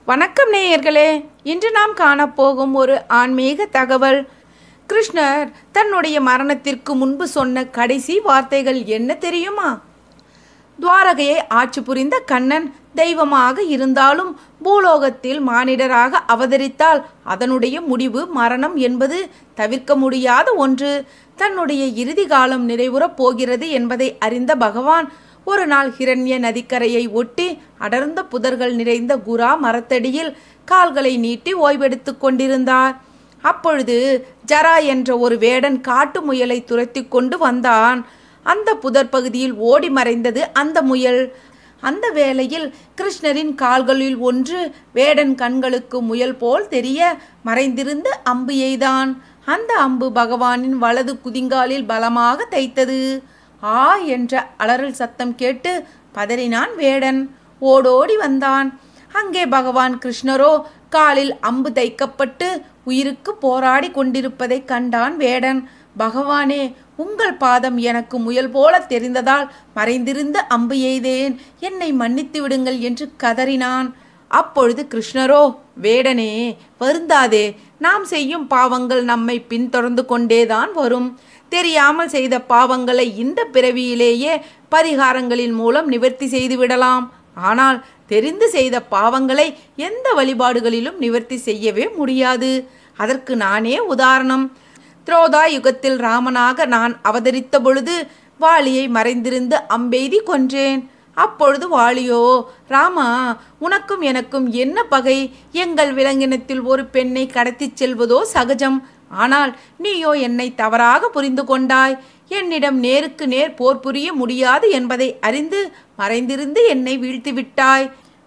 வணக்கம் நேயர்களே இன்று நாம் காணப்போகும் ஒரு ஆன்மீக தகவல் கிருஷ்ணர் தன்னுடைய மரணத்திற்கு முன்பு சொன்ன கடைசி வார்த்தைகள் என்ன தெரியுமா துவாரகையை ஆட்சி புரிந்த கண்ணன் தெய்வமாக இருந்தாலும் பூலோகத்தில் மானிடராக அவதரித்தால் அதனுடைய முடிவு மரணம் என்பது தவிர்க்க முடியாத ஒன்று தன்னுடைய இறுதி காலம் நிறைவுறப் போகிறது என்பதை அறிந்த பகவான் ஒரு நாள் ஹிரண்ய நதிக்கரையை ஒட்டி அடர்ந்த புதர்கள் நிறைந்த குரா மரத்தடியில் கால்களை நீட்டி ஓய்வெடுத்துக் கொண்டிருந்தார் அப்பொழுது ஜரா என்ற ஒரு வேடன் காட்டு முயலை துரத்தி கொண்டு வந்தான் அந்த புதர் பகுதியில் ஓடி மறைந்தது அந்த முயல் அந்த வேளையில் கிருஷ்ணரின் கால்களில் ஒன்று வேடன் கண்களுக்கு முயல் போல் தெரிய மறைந்திருந்த அம்பு எய்தான் அந்த அம்பு பகவானின் வலது குதிங்காலில் பலமாக தைத்தது ஆ என்ற அலறல் சத்தம் கேட்டு பதறினான் வேடன் ஓடோடி வந்தான் அங்கே பகவான் கிருஷ்ணரோ காலில் அம்பு தைக்கப்பட்டு உயிருக்கு போராடி கொண்டிருப்பதைக் கண்டான் வேடன் பகவானே உங்கள் பாதம் எனக்கு முயல் போல தெரிந்ததால் மறைந்திருந்த அம்பு எய்தேன் என்னை மன்னித்து விடுங்கள் என்று கதறினான் அப்பொழுது கிருஷ்ணரோ வேடனே வருந்தாதே நாம் செய்யும் பாவங்கள் நம்மை பின்தொடர்ந்து கொண்டேதான் வரும் தெரியாமல் செய்த பாவங்களை இந்த பிறவியிலேயே பரிகாரங்களின் மூலம் நிவர்த்தி செய்து விடலாம் ஆனால் தெரிந்து செய்த பாவங்களை எந்த வழிபாடுகளிலும் நிவர்த்தி செய்யவே முடியாது அதற்கு நானே உதாரணம் திரோதா யுகத்தில் ராமனாக நான் அவதரித்த பொழுது வாலியை மறைந்திருந்து அம்பெய்தி கொன்றேன் அப்பொழுது வாலியோ ராமா உனக்கும் எனக்கும் என்ன பகை எங்கள் விலங்கினத்தில் ஒரு பெண்ணை கடத்திச் செல்வதோ சகஜம் ஆனால் நீயோ என்னை தவறாக புரிந்து கொண்டாய் என்னிடம் நேருக்கு நேர் போர் புரிய முடியாது என்பதை அறிந்து மறைந்திருந்து என்னை வீழ்த்தி விட்டாய்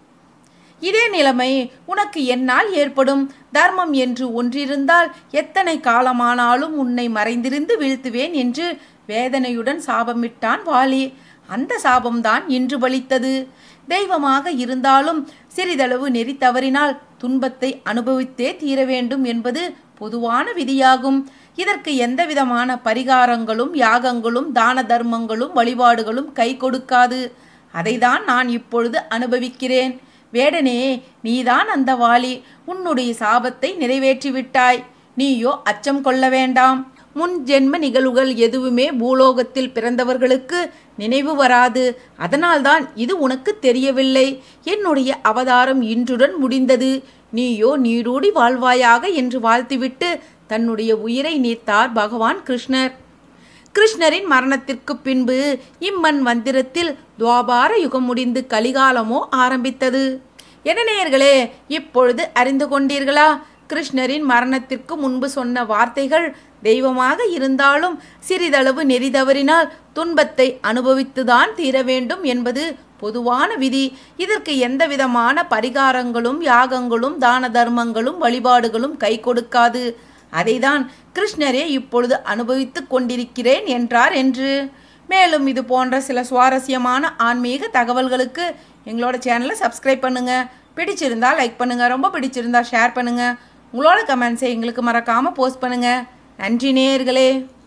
இதே நிலைமை உனக்கு என்னால் ஏற்படும் தர்மம் என்று ஒன்றிருந்தால் எத்தனை காலமானாலும் உன்னை மறைந்திருந்து வீழ்த்துவேன் என்று வேதனையுடன் சாபமிட்டான் வாலி அந்த சாபம்தான் இன்று பலித்தது தெய்வமாக இருந்தாலும் சிறிதளவு நெறி தவறினால் துன்பத்தை அனுபவித்தே தீர வேண்டும் என்பது பொதுவான விதியாகும் இதற்கு எந்தவிதமான பரிகாரங்களும் யாகங்களும் தான தர்மங்களும் வழிபாடுகளும் கை கொடுக்காது அதைதான் நான் இப்பொழுது அனுபவிக்கிறேன் வேடனே நீதான் அந்த வாலி உன்னுடைய சாபத்தை நிறைவேற்றி விட்டாய் நீயோ அச்சம் கொள்ள வேண்டாம் முன் ஜென்ம நிகழ்வுகள் எதுவுமே பூலோகத்தில் பிறந்தவர்களுக்கு நினைவு வராது அதனால்தான் இது உனக்கு தெரியவில்லை என்னுடைய அவதாரம் இன்றுடன் முடிந்தது நீயோ நீடூடி வாழ்வாயாக என்று வாழ்த்திவிட்டு தன்னுடைய உயிரை நீத்தார் பகவான் கிருஷ்ணர் கிருஷ்ணரின் மரணத்திற்கு பின்பு இம்மன் மந்திரத்தில் துவாபார யுகம் முடிந்து கலிகாலமோ ஆரம்பித்தது என்ன நேயர்களே இப்பொழுது அறிந்து கொண்டீர்களா கிருஷ்ணரின் மரணத்திற்கு முன்பு சொன்ன வார்த்தைகள் தெய்வமாக இருந்தாலும் சிறிதளவு நெறி தவறினால் துன்பத்தை அனுபவித்துதான் தீர வேண்டும் என்பது பொதுவான விதி இதற்கு எந்தவிதமான பரிகாரங்களும் யாகங்களும் தான தர்மங்களும் வழிபாடுகளும் கை கொடுக்காது அதைதான் கிருஷ்ணரே இப்பொழுது அனுபவித்துக் கொண்டிருக்கிறேன் என்றார் என்று மேலும் இது போன்ற சில சுவாரஸ்யமான ஆன்மீக தகவல்களுக்கு எங்களோட சேனலை சப்ஸ்கிரைப் பண்ணுங்க பிடிச்சிருந்தா லைக் பண்ணுங்க ரொம்ப பிடிச்சிருந்தா ஷேர் பண்ணுங்க உங்களோட கமெண்ட்ஸை எங்களுக்கு மறக்காம போஸ்ட் பண்ணுங்க நன்றி நேயர்களே